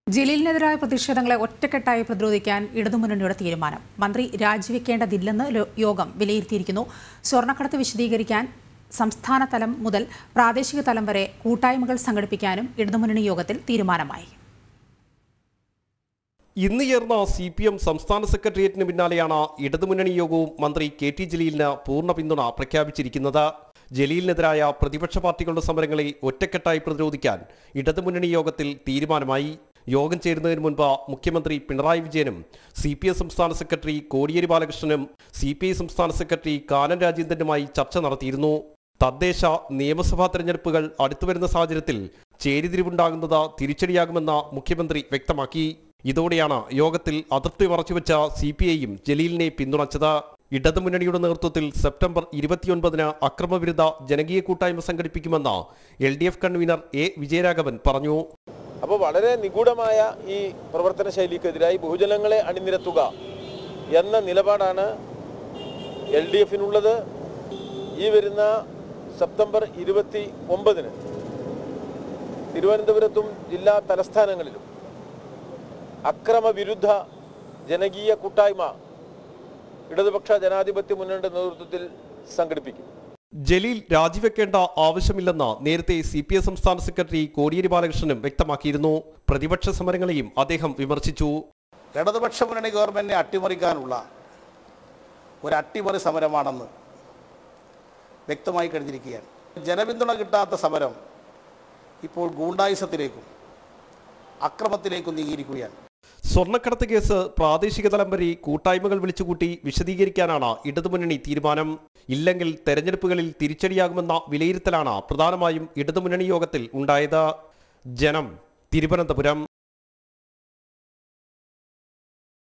ജലീലിനെതിരായ പ്രതിഷേധങ്ങളെ ഒറ്റക്കെട്ടായി പ്രതിരോധിക്കാൻ ഇടതുമുന്നണിയുടെ തീരുമാനം മന്ത്രി രാജിവെക്കേണ്ടതില്ലെന്ന് ലോ- യോഗം വിലയിരുത്തിയിരിക്കുന്നു സ്വർണ്ണക്കടത്ത് വിശദീകരിക്കാൻ സംസ്ഥാന തലം മുതൽ പ്രാദേശിക തലം വരെ കൂട്ടായ്മകൾ സംഘടിപ്പിക്കാനും ഇടതുമുന്നണി യോഗത്തിൽ തീരുമാനമായി ഇന്ന് ചേർന്ന സി പി എം സംസ്ഥാന സെക്രട്ടേറിയറ്റിന് പിന്നാലെയാണ് ഇടതുമുന്നണി യോഗവും മന്ത്രി കെ ടി ജലീലിന് പൂർണ്ണ പിന്തുണ പ്രഖ്യാപിച്ചിരിക്കുന്നത് ജലീലിനെതിരായ പ്രതിപക്ഷ പാർട്ടികളുടെ സമരങ്ങളെ ഒറ്റക്കെട്ടായി പ്രതിരോധിക്കാൻ ഇടതുമുന്നണി യോഗത്തിൽ തീരുമാനമായി യോഗം ചേരുന്നതിന് മുൻപ് മുഖ്യമന്ത്രി പിണറായി വിജയനും സി പി എം സംസ്ഥാന സെക്രട്ടറി കോടിയേരി ബാലകൃഷ്ണനും സി പി ഐ സംസ്ഥാന സെക്രട്ടറി കാനൻ രാജേന്ദ്രനുമായി ചർച്ച നടത്തിയിരുന്നു തദ്ദേശ നിയമസഭാ തെരഞ്ഞെടുപ്പുകൾ അടുത്തുവരുന്ന സാഹചര്യത്തിൽ ചേരിതിരിവുണ്ടാകുന്നത് തിരിച്ചടിയാകുമെന്ന് മുഖ്യമന്ത്രി വ്യക്തമാക്കി ഇതോടെയാണ് യോഗത്തിൽ അതിർത്തി മറച്ചുവെച്ച സി പി ഐയും ജലീലിനെ പിന്തുണച്ചത് ഇടതുമുന്നണിയുടെ നേതൃത്വത്തിൽ സെപ്റ്റംബർ ഇരുപത്തിയൊൻപതിന് അക്രമവിരുദ്ധ ജനകീയ കൂട്ടായ്മ സംഘടിപ്പിക്കുമെന്ന് L D F convener A Vijayaraghavan പറഞ്ഞു അപ്പോൾ വളരെ നിഗൂഢമായ ഈ പ്രവർത്തന ശൈലിക്കെതിരായി ബഹുജനങ്ങളെ അണിനിരത്തുക എന്ന നിലപാടാണ് എൽ ഡി എഫിനുള്ളത് ഈ വരുന്ന സെപ്റ്റംബർ ഇരുപത്തി ഒമ്പതിന് തിരുവനന്തപുരത്തും ജില്ലാ തലസ്ഥാനങ്ങളിലും അക്രമവിരുദ്ധ ജനകീയ കൂട്ടായ്മ ഇടതുപക്ഷ ജനാധിപത്യ മുന്നണിയുടെ നേതൃത്വത്തിൽ സംഘടിപ്പിക്കും ജലീൽ രാജിവെക്കേണ്ട ആവശ്യമില്ലെന്ന് നേരത്തെ സി പി എം സംസ്ഥാന സെക്രട്ടറി കോടിയേരി ബാലകൃഷ്ണനും വ്യക്തമാക്കിയിരുന്നു പ്രതിപക്ഷ സമരങ്ങളെയും അദ്ദേഹം വിമർശിച്ചു ഇടതുപക്ഷ മുന്നണി ഗവൺമെന്റിനെ അട്ടിമറിക്കാനുള്ള ഒരു അട്ടിമറി സമരമാണെന്ന് വ്യക്തമായി കഴിഞ്ഞിരിക്കുകയാണ് ജനപിന്തുണ കിട്ടാത്ത സമരം ഇപ്പോൾ ഗൂണ്ടായുസത്തിലേക്കും അക്രമത്തിലേക്കും നീങ്ങിയിരിക്കുകയാണ് സ്വർണ്ണക്കടത്ത് കേസ് പ്രാദേശിക തലം വരെ കൂട്ടായ്മകൾ വിളിച്ചുകൂട്ടി വിശദീകരിക്കാനാണ് ഇടതുമുന്നണി തീരുമാനം ഇല്ലെങ്കിൽ തെരഞ്ഞെടുപ്പുകളിൽ തിരിച്ചടിയാകുമെന്ന വിലയിരുത്തലാണ് പ്രധാനമായും ഇടതുമുന്നണി യോഗത്തിൽ ഉണ്ടായത് ജനം തിരുവനന്തപുരം